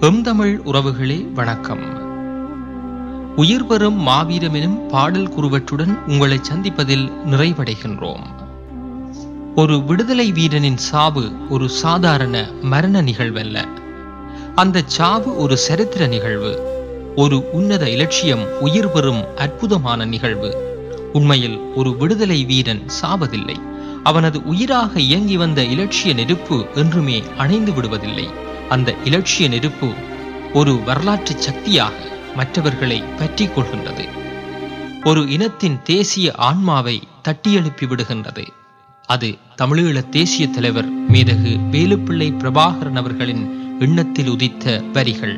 எம்தமிழ் உறவுகளே வணக்கம் உயிர் பெறும் மாவீரமெனும் பாடல் குருவற்றுடன் உங்களை சந்திப்பதில் நிறைவடைகின்றோம் ஒரு விடுதலை வீரனின் சாவு ஒரு சாதாரண மரண நிகழ்வல்ல அந்த சாவு ஒரு சரித்திர நிகழ்வு ஒரு உன்னத இலட்சியம் உயிர் பெறும் அற்புதமான நிகழ்வு உண்மையில் ஒரு விடுதலை வீரன் சாவதில்லை அவனது உயிராக இயங்கி வந்த இலட்சிய நெருப்பு என்றுமே அணைந்து விடுவதில்லை அந்த இலட்சிய நெருப்பு ஒரு வரலாற்று சக்தியாக மற்றவர்களை பற்றி கொள்கின்றது ஒரு இனத்தின் தேசிய ஆன்மாவை தட்டியெழுப்பி விடுகின்றது அது தமிழீழ தேசிய தலைவர் மேதகு வேலுப்பிள்ளை பிரபாகரன் அவர்களின் எண்ணத்தில் உதித்த வரிகள்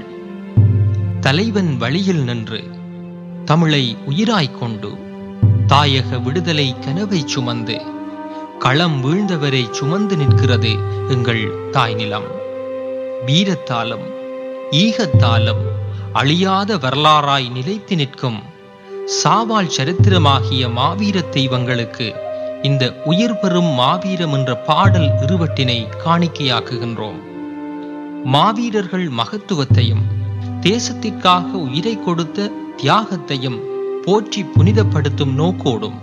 தலைவன் வழியில் நின்று தமிழை உயிராய்க் கொண்டு தாயக விடுதலை கனவை சுமந்து களம் வீழ்ந்தவரை சுமந்து நிற்கிறது எங்கள் தாய் நிலம் வீரத்தாலும் ஈகத்தாலும் அழியாத வரலாறாய் நிலைத்து நிற்கும் சாவால் சரித்திரமாகிய மாவீர தெய்வங்களுக்கு இந்த உயிர் பெறும் மாவீரம் என்ற பாடல் இருவட்டினை காணிக்கையாக்குகின்றோம் மாவீரர்கள் மகத்துவத்தையும் தேசத்திற்காக உயிரை கொடுத்த தியாகத்தையும் போற்றி புனிதப்படுத்தும் நோக்கோடும்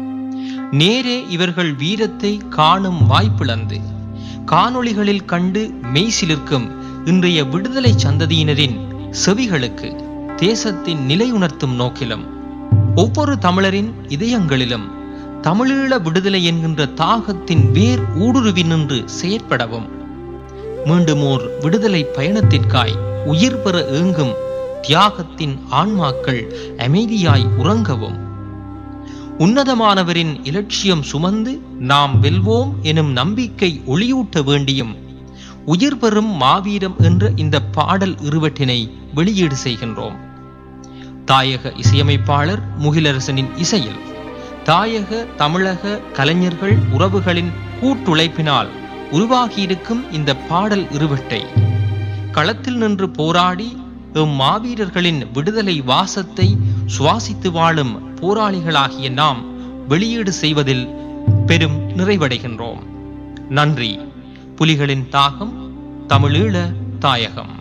நேரே இவர்கள் வீரத்தை காணும் வாய்ப்பிழந்து காணொளிகளில் கண்டு மெய்சிலிருக்கும் இன்றைய விடுதலை சந்ததியினரின் செவிகளுக்கு தேசத்தின் நிலை உணர்த்தும் நோக்கிலும் ஒவ்வொரு தமிழரின் இதயங்களிலும் தமிழீழ விடுதலை என்கின்ற தாகத்தின் வேர் ஊடுருவி நின்று செயற்படவும் மீண்டும் ஓர் விடுதலை பயணத்திற்காய் உயிர் பெற ஏங்கும் தியாகத்தின் ஆன்மாக்கள் அமைதியாய் உறங்கவும் உன்னதமானவரின் இலட்சியம் சுமந்து நாம் வெல்வோம் எனும் நம்பிக்கை ஒளியூட்ட வேண்டியும் உயிர் பெறும் மாவீரம் என்ற இந்த பாடல் இருவட்டினை வெளியீடு செய்கின்றோம் தாயக இசையமைப்பாளர் முகிலரசனின் இசையில் தாயக தமிழக கலைஞர்கள் உறவுகளின் கூட்டுழைப்பினால் உருவாகியிருக்கும் இந்த பாடல் இருவட்டை களத்தில் நின்று போராடி எம் மாவீரர்களின் விடுதலை வாசத்தை சுவாசித்து வாழும் போராளிகளாகிய நாம் வெளியீடு செய்வதில் பெரும் நிறைவடைகின்றோம் நன்றி புலிகளின் தாகம் தமிழீழ தாயகம்